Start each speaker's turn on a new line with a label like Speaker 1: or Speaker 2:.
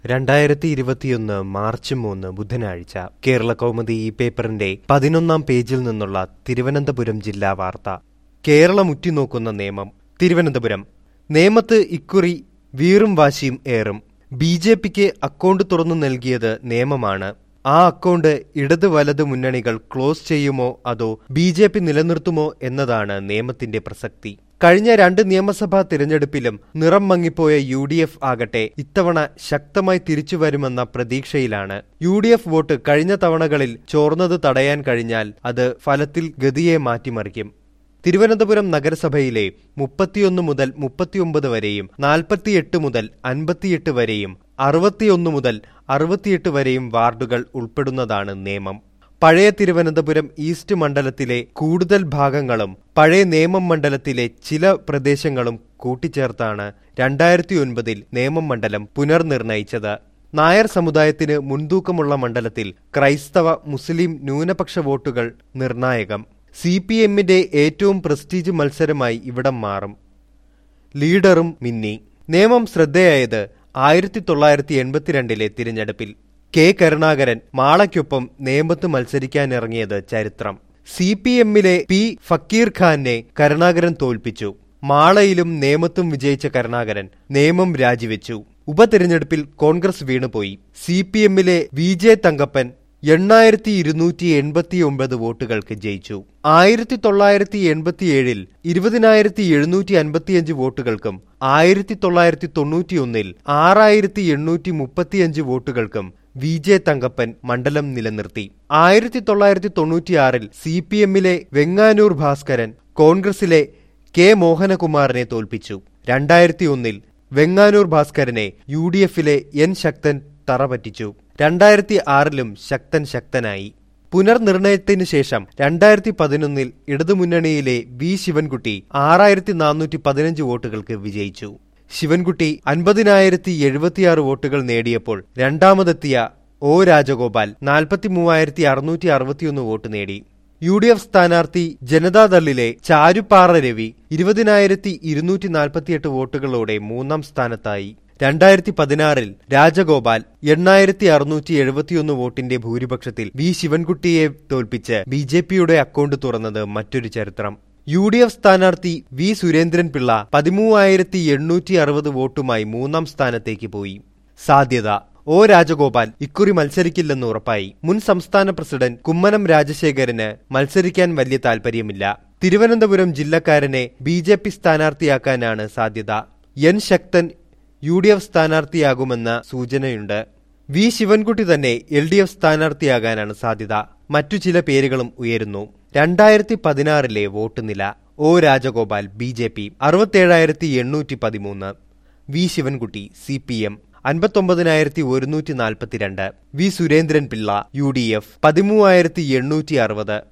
Speaker 1: രണ്ടായിരത്തി ഇരുപത്തിയൊന്ന് മാർച്ച് മൂന്ന് ബുധനാഴ്ച കേരള കൗമുദി ഈ പേപ്പറിന്റെ പതിനൊന്നാം പേജിൽ നിന്നുള്ള തിരുവനന്തപുരം ജില്ലാ വാർത്ത കേരളം ഉറ്റുനോക്കുന്ന നിയമം തിരുവനന്തപുരം നേമത്ത് ഇക്കുറി വീറും വാശിയും ഏറും ബി ജെ പിക്ക് അക്കൗണ്ട് തുറന്നു നൽകിയത് നിയമമാണ് ആ അക്കൗണ്ട് ഇടത് വലത് മുന്നണികൾ ക്ലോസ് ചെയ്യുമോ അതോ ബി ജെ പി നിലനിർത്തുമോ എന്നതാണ് നിയമത്തിന്റെ പ്രസക്തി കഴിഞ്ഞ രണ്ട് നിയമസഭാ തിരഞ്ഞെടുപ്പിലും നിറം മങ്ങിപ്പോയ യു ഡി എഫ് ആകട്ടെ ഇത്തവണ ശക്തമായി തിരിച്ചുവരുമെന്ന പ്രതീക്ഷയിലാണ് യു ഡി എഫ് വോട്ട് കഴിഞ്ഞ തവണകളിൽ ചോർന്നത് തടയാൻ കഴിഞ്ഞാൽ അത് ഫലത്തിൽ ഗതിയെ മാറ്റിമറിക്കും തിരുവനന്തപുരം നഗരസഭയിലെ മുപ്പത്തിയൊന്ന് മുതൽ മുപ്പത്തിയൊമ്പത് വരെയും നാൽപ്പത്തിയെട്ട് മുതൽ അൻപത്തിയെട്ട് വരെയും അറുപത്തിയൊന്ന് മുതൽ അറുപത്തിയെട്ട് വരെയും വാർഡുകൾ ഉൾപ്പെടുന്നതാണ് നിയമം പഴയ തിരുവനന്തപുരം ഈസ്റ്റ് മണ്ഡലത്തിലെ കൂടുതൽ ഭാഗങ്ങളും പഴയ നേമം മണ്ഡലത്തിലെ ചില പ്രദേശങ്ങളും കൂട്ടിച്ചേർത്താണ് രണ്ടായിരത്തി ഒൻപതിൽ നേമം മണ്ഡലം പുനർനിർണയിച്ചത് നായർ സമുദായത്തിന് മുൻതൂക്കമുള്ള മണ്ഡലത്തിൽ ക്രൈസ്തവ മുസ്ലിം ന്യൂനപക്ഷ വോട്ടുകൾ നിർണായകം സി പി എമ്മിന്റെ ഏറ്റവും പ്രസ്റ്റീജ് മത്സരമായി ഇവിടം മാറും ലീഡറും മിന്നി നിയമം ശ്രദ്ധേയായത് ആയിരത്തി തൊള്ളായിരത്തി എൺപത്തിരണ്ടിലെ തിരഞ്ഞെടുപ്പിൽ കെ കരുണാകരൻ മാളയ്ക്കൊപ്പം നേമത്ത് മത്സരിക്കാനിറങ്ങിയത് ചരിത്രം സി പി എമ്മിലെ പി ഫക്കീർ ഖാനെ കരുണാകരൻ തോൽപ്പിച്ചു മാളയിലും നേമത്തും വിജയിച്ച കരുണാകരൻ നേമം രാജിവെച്ചു ഉപതെരഞ്ഞെടുപ്പിൽ കോൺഗ്രസ് വീണുപോയി സി പി എമ്മിലെ വി ജെ തങ്കപ്പൻ എണ്ണായിരത്തി ഇരുന്നൂറ്റി എൺപത്തി ഒമ്പത് വോട്ടുകൾക്ക് ജയിച്ചു ആയിരത്തി തൊള്ളായിരത്തി എൺപത്തിയേഴിൽ ഇരുപതിനായിരത്തി എഴുന്നൂറ്റി അൻപത്തിയഞ്ച് വോട്ടുകൾക്കും ആയിരത്തി തൊള്ളായിരത്തി തൊണ്ണൂറ്റിയൊന്നിൽ ആറായിരത്തി എണ്ണൂറ്റി മുപ്പത്തിയഞ്ച് വോട്ടുകൾക്കും വി ജെ തങ്കപ്പൻ മണ്ഡലം നിലനിർത്തി ആയിരത്തി തൊള്ളായിരത്തി തൊണ്ണൂറ്റിയാറിൽ സി പി എമ്മിലെ വെങ്ങാനൂർ ഭാസ്കരൻ കോൺഗ്രസിലെ കെ മോഹനകുമാറിനെ തോൽപ്പിച്ചു രണ്ടായിരത്തി ഒന്നിൽ വെങ്ങാനൂർ ഭാസ്കരനെ യു ഡി എഫിലെ എൻ ശക്തൻ തറപറ്റിച്ചു രണ്ടായിരത്തി ആറിലും ശക്തൻ ശക്തനായി പുനർനിർണയത്തിനു ശേഷം രണ്ടായിരത്തി പതിനൊന്നിൽ ഇടതുമുന്നണിയിലെ വി ശിവൻകുട്ടി ആറായിരത്തി നാനൂറ്റി പതിനഞ്ച് വോട്ടുകൾക്ക് വിജയിച്ചു ശിവൻകുട്ടി അൻപതിനായിരത്തി എഴുപത്തിയാറ് വോട്ടുകൾ നേടിയപ്പോൾ രണ്ടാമതെത്തിയ ഒ രാജഗോപാൽ നാൽപ്പത്തി മൂവായിരത്തി അറുന്നൂറ്റി അറുപത്തിയൊന്ന് വോട്ട് നേടി യു ഡി എഫ് സ്ഥാനാർത്ഥി ജനതാദളിലെ ചാരുപ്പാറ രവി ഇരുപതിനായിരത്തി ഇരുന്നൂറ്റി നാൽപ്പത്തിയെട്ട് വോട്ടുകളോടെ മൂന്നാം സ്ഥാനത്തായി രണ്ടായിരത്തി പതിനാറിൽ രാജഗോപാൽ എണ്ണായിരത്തി അറുന്നൂറ്റി എഴുപത്തിയൊന്ന് വോട്ടിന്റെ ഭൂരിപക്ഷത്തിൽ വി ശിവൻകുട്ടിയെ തോൽപ്പിച്ച് ബി ജെ പിയുടെ അക്കൗണ്ട് തുറന്നത് മറ്റൊരു ചരിത്രം യു ഡി എഫ് സ്ഥാനാർത്ഥി വി സുരേന്ദ്രൻ പിള്ള പതിമൂവായിരത്തി എണ്ണൂറ്റി അറുപത് വോട്ടുമായി മൂന്നാം സ്ഥാനത്തേക്ക് പോയി സാധ്യത ഒ രാജഗോപാൽ ഇക്കുറി മത്സരിക്കില്ലെന്ന് ഉറപ്പായി മുൻ സംസ്ഥാന പ്രസിഡന്റ് കുമ്മനം രാജശേഖരന് മത്സരിക്കാൻ വലിയ താൽപര്യമില്ല തിരുവനന്തപുരം ജില്ലക്കാരനെ ബി ജെ പി സ്ഥാനാർത്ഥിയാക്കാനാണ് സാധ്യത N Sakthan U D F സ്ഥാനാർത്ഥിയാകുമെന്ന സൂചനയുണ്ട് വി ശിവൻകുട്ടി തന്നെ എൽ ഡി എഫ് സ്ഥാനാർത്ഥിയാകാനാണ് സാധ്യത മറ്റു ചില പേരുകളും ഉയരുന്നു രണ്ടായിരത്തി പതിനാറിലെ വോട്ട് നില O Rajagopal B J P അറുപത്തേഴായിരത്തി എണ്ണൂറ്റി പതിമൂന്ന് V Sivankutty C P M അൻപത്തൊമ്പതിനായിരത്തി ഒരുന്നൂറ്റി നാൽപ്പത്തിരണ്ട് V Surendran Pillai U D F പതിമൂവായിരത്തി എണ്ണൂറ്റി അറുപത്